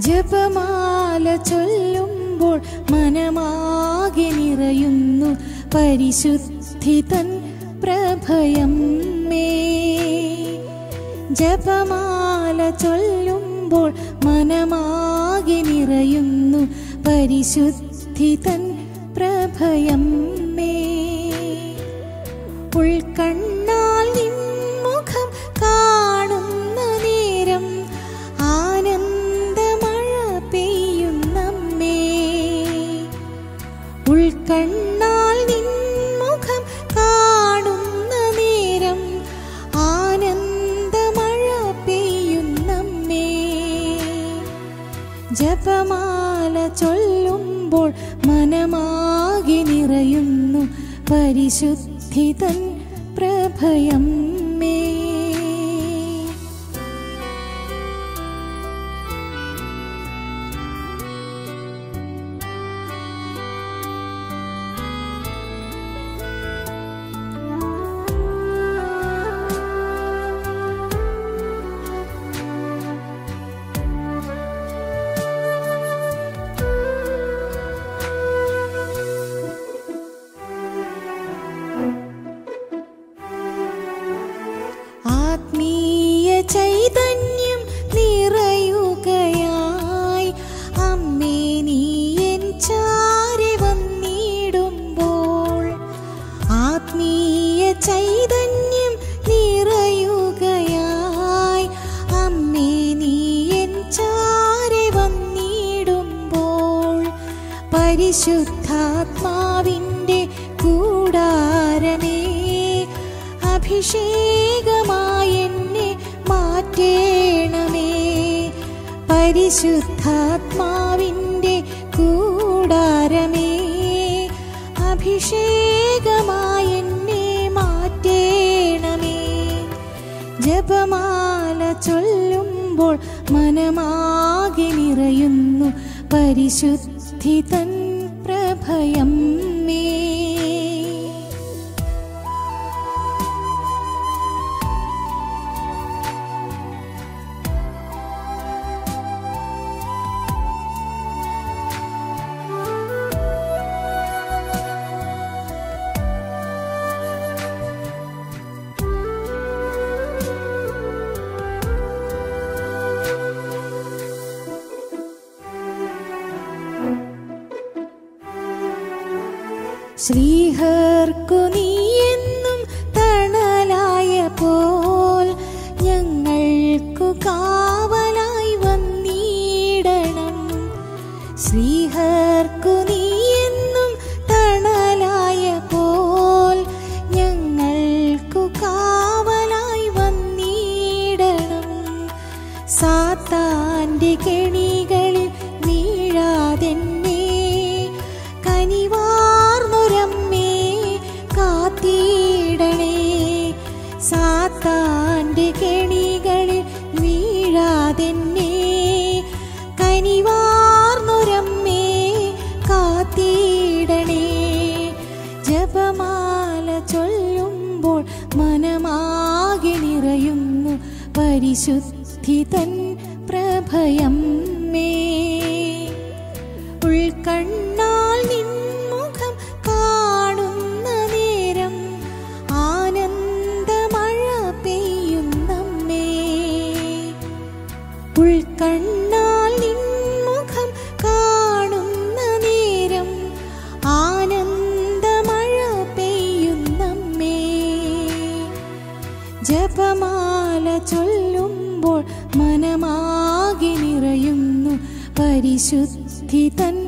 ജപമാല ചൊല്ലുമ്പോൾ മനമാകെ നിറയുന്നു പരിശുദ്ധി തൻ പ്രഭയമ്മേ ജപമാല ചൊല്ലുമ്പോൾ മനമാകെ നിറയുന്നു പരിശുദ്ധി തൻ പ്രഭയമ്മേ ഉൾക്കണ്ണാൽ നിൻമുഖം കാണുന്ന നേരം ആനന്ദമഴ പെയ്യുന്നമ്മേ ഉൾക്കണ്ണാൽ നിൻമുഖം കാണുന്ന നേരം ആനന്ദമഴ പെയ്യുന്നമ്മേ ജപമാല ചൊല്ലുമ്പോൾ മനമാകെ നിറയുന്നു പരിശുദ്ധി തൻ പ്രഭയമ്മേ ആത്മീയ ചൈതന്യം നിറയുകയായി അമ്മേ നീ എൻ ചാരി വന്നിടുമ്പോൾ ആത്മീയ ചൈതന്യം നിറയുകയായി അമ്മേ നീ എൻ ചാരി വന്നിടുമ്പോൾ പരിശുദ്ധാത്മാവിൻ്റെ കൂടാരമേ അഭിഷേകമായി എന്നെ മാറ്റേണമേ പരിശുദ്ധാത്മാവിൻ്റെ കൂടാരമേ അഭിഷേകമായി എന്നെ മാറ്റേണമേ ജപമാല ചൊല്ലുമ്പോൾ മനമാകെ നിറയുന്നു പരിശുദ്ധി തൻ പ്രഭയമ്മേ ശ്രീഹർക്കു നീ എന്നും തണലായ പോൽ ഞങ്ങൾക്കു കാവലായി വന്നിടണം ശ്രീഹർക്കു നീ എന്നും തണലായ പോൽ ഞങ്ങൾക്കു കാവലായി വന്നിടണം സാത്താന്റെ കെണികളിൽ വീഴാതെന്നെ കനിവാർന്നൊരമ്മേ കാത്തിടണേ സാത്താന്റെ കെണികളിൽ വീഴാതെന്നെ കനിവാർന്നൊരമ്മേ കാത്തിടണേ ജപമാല ചൊല്ലുമ്പോൾ മനമാകെ നിറയുന്നു പരിശുദ്ധി തൻ പ്രഭയമ്മേ ഉൾക്കണ്ണാൽ നിൻമുഖം കാണുന്ന നേരം ആനന്ദമഴ പെയ്യുന്നമ്മേ ഉൾക്കണ്ണാൽ നിൻമുഖം കാണുന്ന നേരം ആനന്ദമഴ പെയ്യുന്നമ്മേ ജപമാല ചൊല്ലുമ്പോൾ മനമാകെ നിറയുന്നു പരിശുദ്ധി തൻ